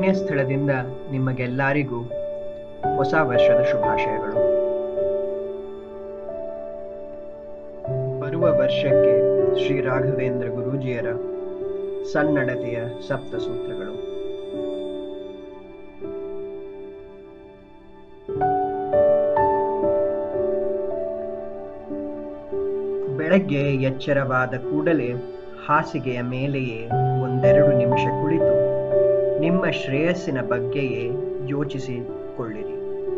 ಪುಣ್ಯಸ್ಥಳದಿಂದ ನಿಮಗೆಲ್ಲರಿಗೂ ಹೊಸ ವರ್ಷದ ಶುಭಾಶಯಗಳು ಬರುವ ವರ್ಷಕ್ಕೆ ಶ್ರೀ ರಾಘವೇಂದ್ರ ಗುರೂಜಿಯರ ಸನ್ನಡತೆಯ ಸಪ್ತ ಸೂತ್ರಗಳು ಬೆಳಗ್ಗೆ ಎಚ್ಚರವಾದ ಕೂಡಲೇ ಹಾಸಿಗೆಯ ಮೇಲೆಯೇ ಒಂದೆರಡು ನಿಮಿಷ ಕುಳಿತು ನಿಮ್ಮ ಶ್ರೇಯಸ್ಸಿನ ಬಗ್ಗೆಯೇ ಯೋಚಿಸಿಕೊಳ್ಳಿರಿ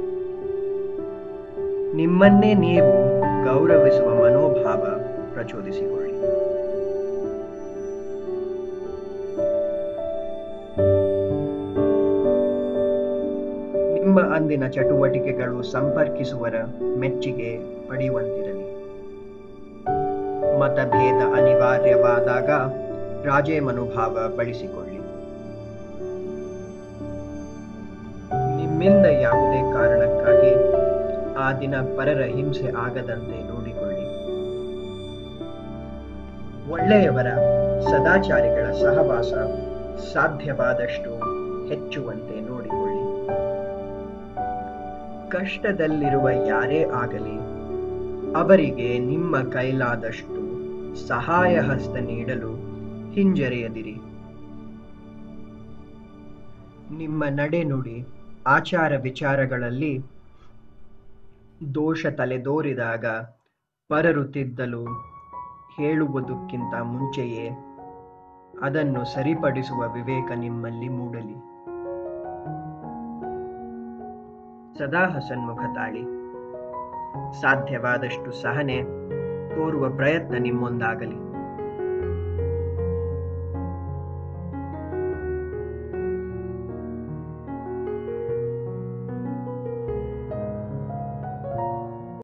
ನಿಮ್ಮನ್ನೇ ನೀವು ಗೌರವಿಸುವ ಮನೋಭಾವ ಪ್ರಚೋದಿಸಿಕೊಳ್ಳಿ ನಿಮ್ಮ ಅಂದಿನ ಚಟುವಟಿಕೆಗಳು ಸಂಪರ್ಕಿಸುವರ ಮೆಚ್ಚುಗೆ ಪಡೆಯುವಂತಿರಲಿ ಮತಭೇದ ಅನಿವಾರ್ಯವಾದಾಗ ರಾಜೇ ಮನೋಭಾವ ಬಳಸಿಕೊಳ್ಳಿ ನಿಮ್ಮಿಂದ ಯಾವುದೇ ಕಾರಣಕ್ಕಾಗಿ ಆ ದಿನ ಪರರ ಹಿಂಸೆ ಆಗದಂತೆ ನೋಡಿಕೊಳ್ಳಿ ಒಳ್ಳೆಯವರ ಸದಾಚಾರಿಗಳ ಸಹವಾಸ ಸಾಧ್ಯವಾದಷ್ಟು ಹೆಚ್ಚುವಂತೆ ನೋಡಿಕೊಳ್ಳಿ ಕಷ್ಟದಲ್ಲಿರುವ ಯಾರೇ ಆಗಲಿ ಅವರಿಗೆ ನಿಮ್ಮ ಕೈಲಾದಷ್ಟು ಸಹಾಯ ಹಸ್ತ ನೀಡಲು ಹಿಂಜರಿಯದಿರಿ ನಿಮ್ಮ ನಡೆನುಡಿ ಆಚಾರ ವಿಚಾರಗಳಲ್ಲಿ ದೋಷ ತಲೆದೋರಿದಾಗ ಪರರು ತಿದ್ದಲು ಹೇಳುವುದಕ್ಕಿಂತ ಮುಂಚೆಯೇ ಅದನ್ನು ಸರಿಪಡಿಸುವ ವಿವೇಕ ನಿಮ್ಮಲ್ಲಿ ಮೂಡಲಿ ಸದಾ ಹಸನ್ಮುಖ ತಾಳಿ ಸಾಧ್ಯವಾದಷ್ಟು ಸಹನೆ ತೋರುವ ಪ್ರಯತ್ನ ನಿಮ್ಮೊಂದಾಗಲಿ